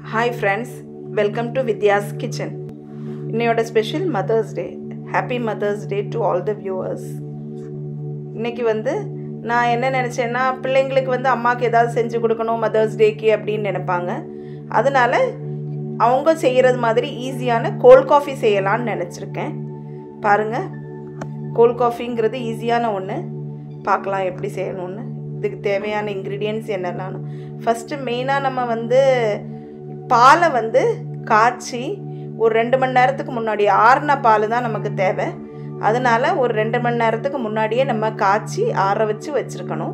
hi friends welcome to Vidya's kitchen இன்னையோட special mother's day happy mother's day to all the viewers இன்னைக்கு வந்து நான் என்ன நினச்சேன்னா பிள்ளைங்களுக்கு வந்து அம்மாவுக்கு ஏதாவது செஞ்சு கொடுக்கணும் மதர்ஸ் டேக்கு அப்படின்னு நினைப்பாங்க அதனால அவங்க செய்கிறது மாதிரி ஈஸியான கோல்ட் காஃபி செய்யலான்னு நினச்சிருக்கேன் பாருங்கள் கோல்ட் காஃபிங்கிறது ஈஸியான ஒன்று பார்க்கலாம் எப்படி செய்யணும்னு இதுக்கு தேவையான இன்க்ரீடியன்ட்ஸ் என்னென்னு ஃபஸ்ட்டு மெயினாக நம்ம வந்து பாலை வந்து காய்ச்சி ஒரு ரெண்டு மணி நேரத்துக்கு முன்னாடி ஆறுன பால் தான் நமக்கு தேவை அதனால ஒரு ரெண்டு மணி நேரத்துக்கு முன்னாடியே நம்ம காய்ச்சி ஆற வச்சு வச்சுருக்கணும்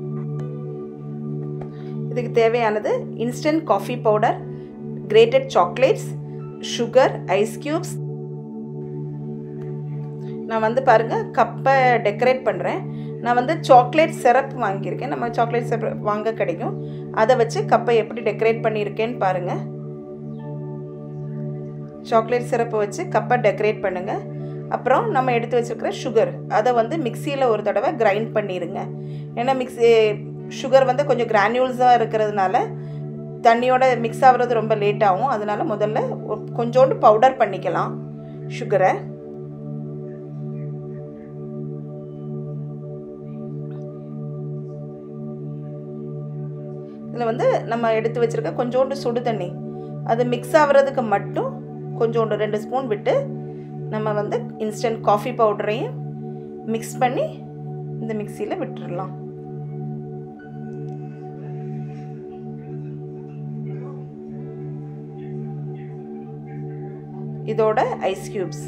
இதுக்கு தேவையானது instant coffee powder grated chocolates sugar ice cubes நான் வந்து பாருங்கள் கப்பை டெக்கரேட் பண்ணுறேன் நான் வந்து சாக்லேட் சிரப் வாங்கியிருக்கேன் நம்ம சாக்லேட் சிரப் வாங்க கிடைக்கும் அதை வச்சு கப்பை எப்படி டெக்கரேட் பண்ணியிருக்கேன்னு பாருங்கள் சாக்லேட் சிரப்பை வச்சு கப்பை டெக்கரேட் பண்ணுங்கள் அப்புறம் நம்ம எடுத்து வச்சுருக்கிற சுகர் அதை வந்து மிக்சியில் ஒரு தடவை கிரைண்ட் பண்ணிடுங்க ஏன்னா மிக்ஸி சுகர் வந்து கொஞ்சம் கிரானியூல்ஸாக இருக்கிறதுனால தண்ணியோட மிக்ஸ் ஆகிறது ரொம்ப லேட் ஆகும் அதனால் முதல்ல கொஞ்சோண்டு பவுடர் பண்ணிக்கலாம் சுகரை இதில் வந்து நம்ம எடுத்து வச்சுருக்க கொஞ்சோண்டு சுடு தண்ணி அது மிக்ஸ் ஆகிறதுக்கு மட்டும் கொஞ்சோண்டு ரெண்டு ஸ்பூன் விட்டு நம்ம வந்து இன்ஸ்டன்ட் காஃபி பவுடரையும் மிக்ஸ் பண்ணி இந்த மிக்சியில் விட்டுடலாம் இதோட ஐஸ் க்யூப்ஸ்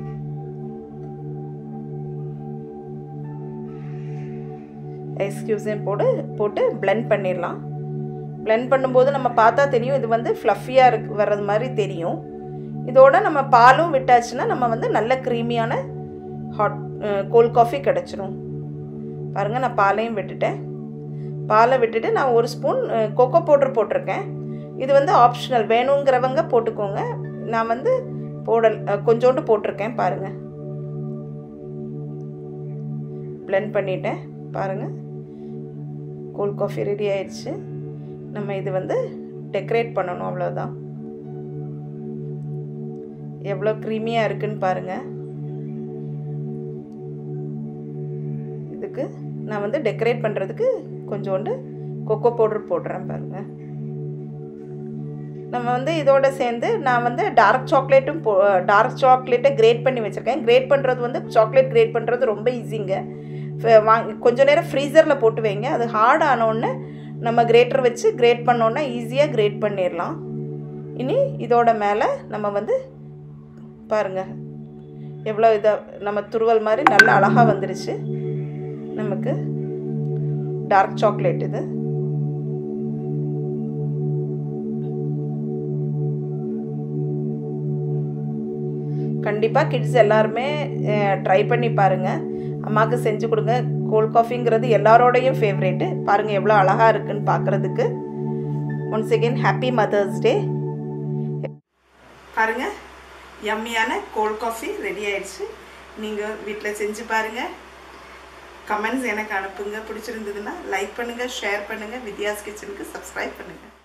ஐஸ் க்யூப்ஸையும் போட்டு போட்டு பிளெண்ட் பண்ணிடலாம் பிளெண்ட் பண்ணும்போது நம்ம பார்த்தா தெரியும் இது வந்து ஃப்ளஃபியாக இருக்கு வர்றது மாதிரி தெரியும் இதோட நம்ம பாலும் விட்டாச்சுன்னா நம்ம வந்து நல்ல க்ரீமியான ஹாட் கோல்ட் காஃபி கிடச்சிரும் பாருங்கள் நான் பாலையும் விட்டுட்டேன் பாலை விட்டுட்டு நான் ஒரு ஸ்பூன் கொக்கோ பவுட்ரு போட்டிருக்கேன் இது வந்து ஆப்ஷனல் வேணுங்கிறவங்க போட்டுக்கோங்க நான் வந்து போடல் கொஞ்சோண்டு போட்டிருக்கேன் பாருங்கள் பிளெண்ட் பண்ணிட்டேன் பாருங்கள் கோல்ட் காஃபி ரெடி ஆயிடுச்சு நம்ம இது வந்து டெக்கரேட் பண்ணணும் அவ்வளோதான் எவ்வளோ க்ரீமியாக இருக்குன்னு பாருங்கள் இதுக்கு நான் வந்து டெக்கரேட் பண்ணுறதுக்கு கொஞ்சோண்டு கொக்கோ பவுடர் போடுறேன் பாருங்கள் நம்ம வந்து இதோட சேர்ந்து நான் வந்து டார்க் சாக்லேட்டும் போ டார்க் சாக்லேட்டை கிரேட் பண்ணி வச்சுருக்கேன் கிரேட் பண்ணுறது வந்து சாக்லேட் கிரேட் பண்ணுறது ரொம்ப ஈஸிங்க வாங்க கொஞ்சம் நேரம் ஃப்ரீசரில் போட்டு வைங்க அது ஹார்ட் ஆனோடனே நம்ம கிரேட்டர் வச்சு கிரேட் பண்ணோன்னா ஈஸியாக கிரேட் பண்ணிடலாம் இனி இதோட மேலே நம்ம வந்து பாருங்கள் எவ்வளோ இதாக நம்ம துருவல் மாதிரி நல்லா அழகாக வந்துருச்சு நமக்கு டார்க் சாக்லேட் இது கண்டிப்பாக கிட்ஸ் எல்லாருமே ட்ரை பண்ணி பாருங்கள் அம்மாவுக்கு செஞ்சு கொடுங்க கோல்ட் காஃபிங்கிறது எல்லாரோடையும் ஃபேவரேட்டு பாருங்கள் எவ்வளோ அழகாக இருக்குன்னு பார்க்குறதுக்கு once again happy mother's day பாருங்கள் யம்மியான கோல்ட் காஃபி ரெடி ஆயிடுச்சு நீங்கள் வீட்டில் செஞ்சு பாருங்கள் கமெண்ட்ஸ் எனக்கு அனுப்புங்க பிடிச்சிருந்ததுன்னா லைக் பண்ணுங்கள் ஷேர் பண்ணுங்கள் வித்யாஸ் கிச்சனுக்கு சப்ஸ்கிரைப் பண்ணுங்கள்